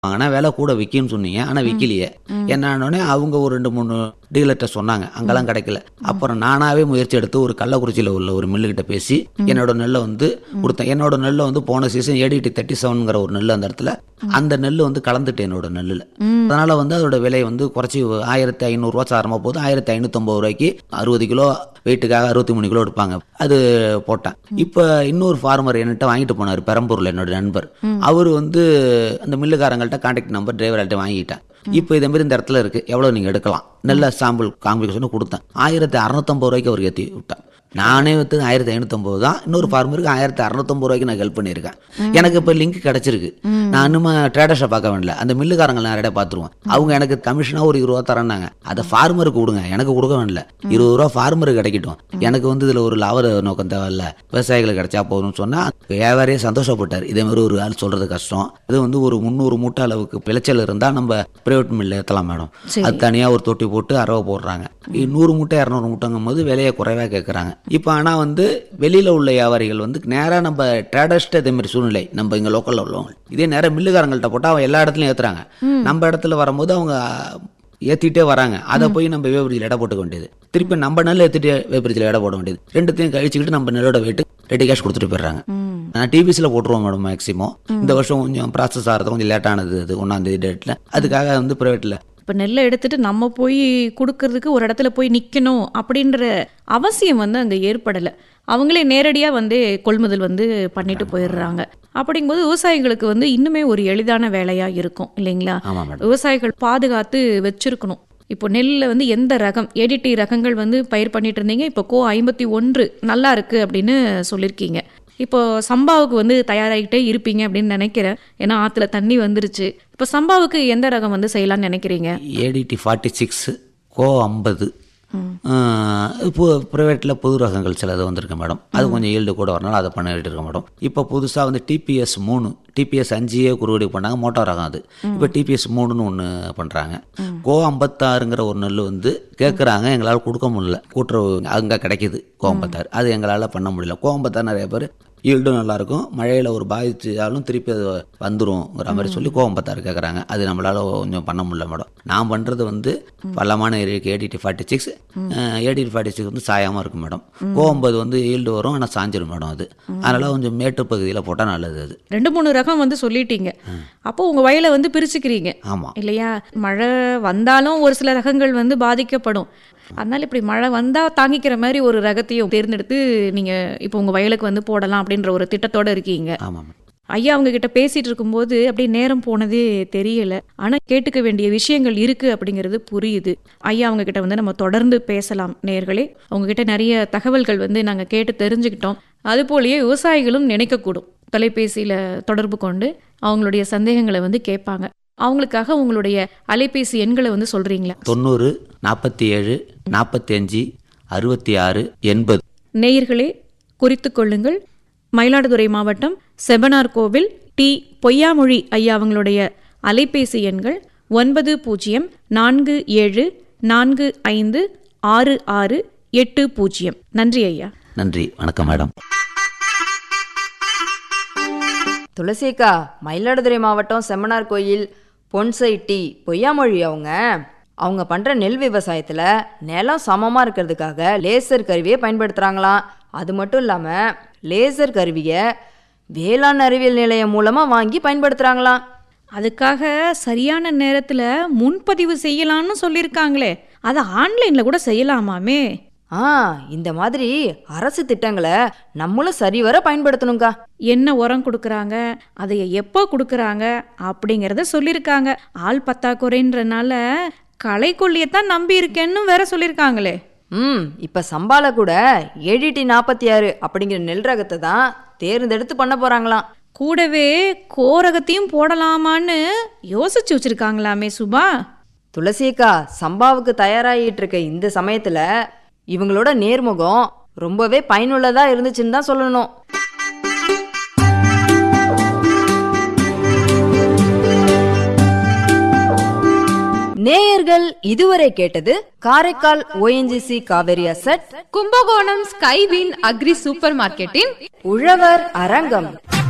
ஆனா விலை கூட விற்கும்னு சொன்னீங்க ஆனா விற்கலையே என்னன்னொடனே அவங்க ஒரு ரெண்டு மூணு டீலர்கிட்ட சொன்னாங்க அங்கெல்லாம் கிடைக்கல அப்புறம் நானாவே முயற்சி எடுத்து ஒரு கள்ளக்குறிச்சியில் உள்ள ஒரு மில்லுகிட்ட பேசி என்னோட நெல்லை வந்து கொடுத்தேன் என்னோட நெல்லை வந்து போன சீசன் ஏடிடி தேர்ட்டி செவனுங்கிற ஒரு நெல் அந்த இடத்துல அந்த நெல் வந்து கலந்துட்டு என்னோட நெல்லில் அதனால வந்து அதோட விலை வந்து குறைச்சி ஆயிரத்தி ஐநூறுரூவா சாரமாக போகுது ஆயிரத்தி ஐநூற்றம்பது ரூபாய்க்கு அறுபது கிலோ வெயிட்டுக்காக அறுபத்தி மூணு கிலோ எடுப்பாங்க அது போட்டேன் இப்போ இன்னொரு ஃபார்மர் என்கிட்ட வாங்கிட்டு போனார் பெரம்பூரில் என்னோட நண்பர் அவர் வந்து அந்த மில்லுக்காரங்கள்ட்ட கான்டாக்ட் நம்பர் டிரைவர்கிட்ட வாங்கிட்டேன் இப்போ இதே மாதிரி இந்த இடத்துல இருக்கு எவ்வளோ நீங்கள் எடுக்கலாம் நல்ல சாம்பிள் காம்பிகேஷன் கொடுத்தேன் ஆயிரத்தி அறநூத்தம்பது ரூபாய்க்கு அவர் ஏற்றி விட்டேன் நானே வந்து ஆயிரத்தி ஐநூற்றம்பது தான் இன்னொரு ஃபார்மருக்கு ஆயிரத்தி அறநூத்தம்பது ரூபாய்க்கு நான் ஹெல்ப் பண்ணியிருக்கேன் எனக்கு இப்போ லிங்க் கிடச்சிருக்கு நான் இன்னும் ட்ரேடர்ஸை பார்க்க வேண்டிய அந்த மில்லுக்காரங்களை நிறைய பார்த்துருவேன் அவங்க எனக்கு கமிஷனாக ஒரு இருபது ரூபா தரேன்னாங்க அதை ஃபார்மருக்கு கொடுங்க எனக்கு கொடுக்க வேண்டிய இருபது ரூபா ஃபார்மருக்கு கிடைக்கட்டும் எனக்கு வந்து இதில் ஒரு லாப நோக்கம் தேவையில்ல விவசாயிகளுக்கு கிடைச்சா போதும்னு சொன்னால் வியாபாரியே சந்தோஷப்பட்டார் இதே மாதிரி ஒரு ஆள் சொல்கிறது கஷ்டம் இது வந்து ஒரு முந்நூறு மூட்டை அளவுக்கு விளைச்சல் இருந்தால் நம்ம பிரைவேட் மில்ல ஏற்றலாம் மேடம் சரி. அது தனியாக ஒரு தொட்டி போட்டு அரவை போடுறாங்க நூறு மூட்டை இரநூறு மூட்டைங்கும் போது விலையை குறைவாக கேட்குறாங்க இப்போ ஆனால் வந்து வெளியில் உள்ள வியாபாரிகள் வந்து நேராக நம்ம ட்ரேடர்ஸ்ட்டு இதே மாதிரி சூழ்நிலை நம்ம இங்கே லோக்கலில் உள்ளவங்க இதே நேராக மில்லுக்காரங்கள்ட்ட போட்டால் அவன் எல்லா இடத்துலையும் ஏற்றுறாங்க நம்ம இடத்துல வரும்போது அவங்க ஏற்றிட்டே வராங்க அதை போய் நம்ம வேபரிஜில் எடை போட்டுக்க வேண்டியது திருப்பி நம்ம நெல் ஏற்றிட்டு வேபரிஜில் எடை போட வேண்டியது ரெண்டுத்தையும் கழிச்சுக்கிட்டு நம்ம நெல்லோட வெயிட்டு ரெடி கேஷ் கொடுத்துட்டு போயிடுறாங்க நான் டிபிசியில் போட்டுருவோம் மேடம் மேக்ஸிமம் இந்த வருஷம் கொஞ்சம் ப்ராசஸ் ஆகிறது கொஞ்சம் லேட்டானது அது ஒன்றாந்தேதி டேட்டில் அதுக்காக வந்து ப்ரைவேட்டில் இப்போ நெல்லை எடுத்துட்டு நம்ம போய் கொடுக்கறதுக்கு ஒரு இடத்துல போய் நிற்கணும் அப்படின்ற அவசியம் வந்து அங்கே ஏற்படலை அவங்களே நேரடியாக வந்து கொள்முதல் வந்து பண்ணிட்டு போயிடுறாங்க அப்படிங்கும்போது விவசாயிகளுக்கு வந்து இன்னுமே ஒரு எளிதான வேலையாக இருக்கும் இல்லைங்களா ஆமாம் மேடம் விவசாயிகள் பாதுகாத்து வச்சிருக்கணும் இப்போ நெல்லில் வந்து எந்த ரகம் ஏடிடி ரகங்கள் வந்து பயிர் பண்ணிட்டு இருந்தீங்க இப்போ கோ ஐம்பத்தி ஒன்று நல்லா இருக்கு அப்படின்னு சொல்லியிருக்கீங்க இப்போ சம்பாவுக்கு வந்து தயாராகிட்டே இருப்பீங்க அப்படின்னு நினைக்கிறேன் ஏன்னா ஆற்றுல தண்ணி வந்துருச்சு இப்போ சம்பாவுக்கு எந்த ரகம் வந்து செய்யலாம்னு நினைக்கிறீங்க ஏடிடி ஃபார்ட்டி சிக்ஸு கோ ஐம்பது இப்போ ப்ரைவேட்டில் புது ரகங்கள் சிலது வந்திருக்கு மேடம் அது கொஞ்சம் ஈல்டு கூட வரனால அதை பண்ணிட்டு இருக்க மேடம் இப்போ புதுசாக வந்து டிபிஎஸ் மூணு டிபிஎஸ் அஞ்சியே குறுவடி பண்ணாங்க மோட்டார் ரகம் அது இப்போ டிபிஎஸ் மூணுன்னு ஒன்று பண்ணுறாங்க கோ ஐம்பத்தாறுங்கிற ஒரு நெல் வந்து கேட்குறாங்க எங்களால் கொடுக்க முடியல கூட்டுறவு அங்கே கிடைக்குது கோ ஐம்பத்தாறு அது எங்களால் பண்ண முடியல கோ ஐம்பத்தாறு நிறைய பேர் ஈல்டும் நல்லாயிருக்கும் மழையில் ஒரு பாதிச்சாலும் திருப்பி அது வந்துரும்ங்கிற மாதிரி சொல்லி கோவம்பத்தாறு கேட்குறாங்க அது நம்மளால் கொஞ்சம் பண்ண முடியல மேடம் நான் பண்ணுறது வந்து பள்ளமான ஏரியாக்கு ADT forty six ADT forty six வந்து சாயாமல் இருக்கும் மேடம் கோவம்பது வந்து ஈல்டு வரும் ஆனால் சாஞ்சிரும் மேடம் அது அதனால் கொஞ்சம் மேட்டு பகுதியில் போட்டால் நல்லது அது ரெண்டு மூணு ரகம் வந்து சொல்லிட்டீங்க அப்போ உங்க வயலை வந்து பிரிச்சுக்கிறீங்க ஆமாம் இல்லையா மழை வந்தாலும் ஒரு சில ரகங்கள் வந்து பாதிக்கப்படும் அதனால இப்படி மழை வந்தா தாங்கிக்கிற மாதிரி ஒரு ரகத்தையும் தேர்ந்தெடுத்து நீங்க இப்போ உங்க வயலுக்கு வந்து போடலாம் அப்படின்ற ஒரு திட்டத்தோட இருக்கீங்க ஆமாம் மேடம் ஐயா அவங்க கிட்ட பேசிட்டு இருக்கும்போது அப்படியே நேரம் போனதே தெரியல ஆனா கேட்டுக்க வேண்டிய விஷயங்கள் இருக்கு அப்படிங்கிறது புரியுது ஐயா அவங்க கிட்ட வந்து நம்ம தொடர்ந்து பேசலாம் நேர்களே அவங்க கிட்ட நிறைய தகவல்கள் வந்து நாங்க கேட்டு தெரிஞ்சுக்கிட்டோம் அது போலயே விவசாயிகளும் நினைக்கக்கூடும் தொலைபேசியில தொடர்பு கொண்டு அவங்களுடைய சந்தேகங்களை வந்து கேட்பாங்க அவங்களுக்காக உங்களுடைய அலைபேசி எண்களை வந்து சொல்றீங்களா தொண்ணூறு நாற்பத்தி ஏழு நாற்பத்தி அஞ்சு அறுபத்தி ஆறு எண்பது நேயர்களே குறித்து கொள்ளுங்கள் மயிலாடுதுறை மாவட்டம் செபனார் கோவில் டி பொய்யாமொழி ஐயா அவங்களுடைய அலைபேசி எண்கள் ஒன்பது பூஜ்ஜியம் நான்கு ஏழு நான்கு ஐந்து ஆறு ஆறு எட்டு பூஜ்ஜியம் நன்றி ஐயா நன்றி வணக்கம் மேடம் துளசிக்கா மயிலாடுதுறை மாவட்டம் செம்மனார் கோயில் பொன்சை டி பொய்யாமொழி அவங்க அவங்க பண்ணுற நெல் விவசாயத்தில் நிலம் சமமாக இருக்கிறதுக்காக லேசர் கருவியை பயன்படுத்துகிறாங்களாம் அது மட்டும் இல்லாமல் லேசர் கருவியை வேளாண் அறிவியல் நிலையம் மூலமாக வாங்கி பயன்படுத்துகிறாங்களாம் அதுக்காக சரியான நேரத்தில் முன்பதிவு செய்யலாம்னு சொல்லியிருக்காங்களே அதை ஆன்லைனில் கூட செய்யலாமாமே ஆ இந்த மாதிரி அரசு திட்டங்களை நம்மளும் சரிவர பயன்படுத்தணுங்க்கா என்ன உரம் கொடுக்குறாங்க அதை எப்போ கொடுக்குறாங்க அப்படிங்கிறத சொல்லியிருக்காங்க ஆள் பத்தாக்குறைன்றனால களைக்கொல்லியத்தான் நம்பி இருக்கேன்னு வேற சொல்லியிருக்காங்களே ம் இப்போ சம்பால கூட ஏடிடி நாற்பத்தி ஆறு அப்படிங்கிற நெல் ரகத்தை தான் தேர்ந்தெடுத்து பண்ண போகிறாங்களாம் கூடவே கோரகத்தையும் போடலாமான்னு யோசிச்சு வச்சிருக்காங்களாமே சுபா துளசியக்கா சம்பாவுக்கு தயாராகிட்டு இருக்க இந்த சமயத்தில் இவங்களோட நேர்முகம் ரொம்பவே பயனுள்ளதாக இருந்துச்சுன்னு தான் சொல்லணும் நேயர்கள் இதுவரை கேட்டது Karaikal ONGC Cauvery asset Kumbakonam Skywin agri super மார்க்கெட்டின் உழவர் அரங்கம்